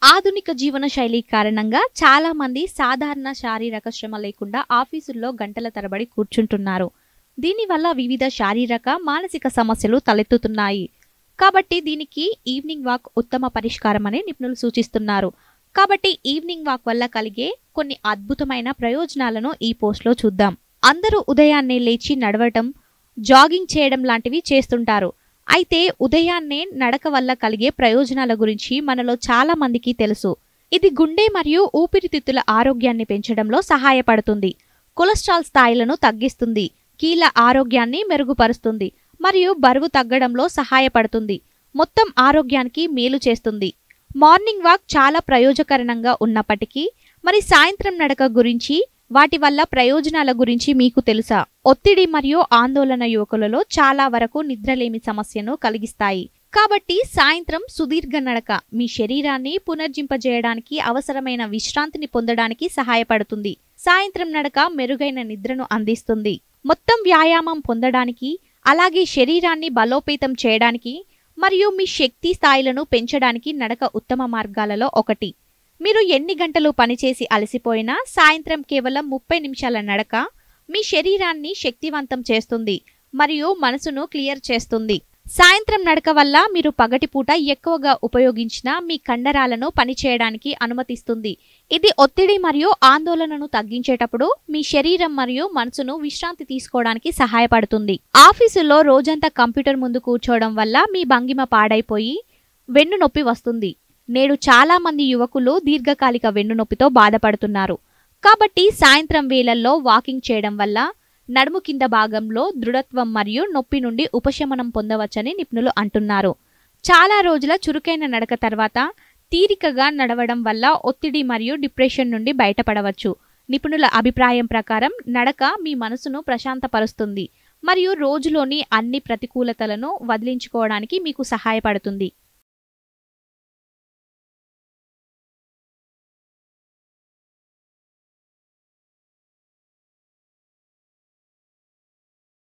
ఆధునిక జీవన శైలి కారణంగా చాలా మంది సాధారణ శారీరక శ్రమ లేకుండా ఆఫీసుల్లో గంటల తరబడి కూర్చుంటున్నారు దీనివల్ల వివిధ శారీరక మానసిక సమస్యలు తలెత్తుతున్నాయి కాబట్టి దీనికి ఈవినింగ్ వాక్ ఉత్తమ పరిష్కారం అని నిపుణులు సూచిస్తున్నారు కాబట్టి ఈవినింగ్ వాక్ వల్ల కలిగే కొన్ని అద్భుతమైన ప్రయోజనాలను ఈ పోస్ట్లో చూద్దాం అందరూ ఉదయాన్నే లేచి నడవటం జాగింగ్ చేయడం లాంటివి చేస్తుంటారు అయితే ఉదయాన్నే నడక వల్ల కలిగే ప్రయోజనాల గురించి మనలో చాలా మందికి తెలుసు ఇది గుండె మరియు ఊపిరితిత్తుల ఆరోగ్యాన్ని పెంచడంలో సహాయపడుతుంది కొలెస్ట్రాల్ స్థాయిలను తగ్గిస్తుంది కీళ్ళ ఆరోగ్యాన్ని మెరుగుపరుస్తుంది మరియు బరువు తగ్గడంలో సహాయపడుతుంది మొత్తం ఆరోగ్యానికి మేలు చేస్తుంది మార్నింగ్ వాక్ చాలా ప్రయోజకరంగా ఉన్నప్పటికీ మరి సాయంత్రం నడక గురించి వాటి వల్ల ప్రయోజనాల గురించి మీకు తెలుసా ఒత్తిడి మరియు ఆందోళన యువకులలో చాలా వరకు నిద్రలేమి సమస్యను కలిగిస్తాయి కాబట్టి సాయంత్రం సుదీర్ఘ నడక మీ శరీరాన్ని పునర్జింపజేయడానికి అవసరమైన విశ్రాంతిని పొందడానికి సహాయపడుతుంది సాయంత్రం నడక మెరుగైన నిద్రను అందిస్తుంది మొత్తం వ్యాయామం పొందడానికి అలాగే శరీరాన్ని బలోపేతం చేయడానికి మరియు మీ శక్తి స్థాయిలను పెంచడానికి నడక ఉత్తమ మార్గాలలో ఒకటి మీరు ఎన్ని గంటలు పనిచేసి అలసిపోయినా సాయంత్రం కేవలం ముప్పై నిమిషాల నడక మీ శరీరాన్ని శక్తివంతం చేస్తుంది మరియు మనసును క్లియర్ చేస్తుంది సాయంత్రం నడక వల్ల మీరు పగటిపూట ఎక్కువగా ఉపయోగించిన మీ కండరాలను పనిచేయడానికి అనుమతిస్తుంది ఇది ఒత్తిడి మరియు ఆందోళనను తగ్గించేటప్పుడు మీ శరీరం మరియు మనసును విశ్రాంతి తీసుకోవడానికి సహాయపడుతుంది ఆఫీసులో రోజంతా కంప్యూటర్ ముందు కూర్చోవడం వల్ల మీ భంగిమ పాడైపోయి వెన్ను నొప్పి వస్తుంది నేడు చాలా మంది యువకులు దీర్ఘకాలిక వెన్నునొప్పితో బాధపడుతున్నారు కాబట్టి సాయంత్రం వేళల్లో వాకింగ్ చేయడం వల్ల నడుము కింద భాగంలో దృఢత్వం మరియు నొప్పి నుండి ఉపశమనం పొందవచ్చని నిపుణులు అంటున్నారు చాలా రోజుల చురుకైన నడక తర్వాత తీరికగా నడవడం వల్ల ఒత్తిడి మరియు డిప్రెషన్ నుండి బయటపడవచ్చు నిపుణుల అభిప్రాయం ప్రకారం నడక మీ మనసును ప్రశాంతపరుస్తుంది మరియు రోజులోని అన్ని ప్రతికూలతలను వదిలించుకోవడానికి మీకు సహాయపడుతుంది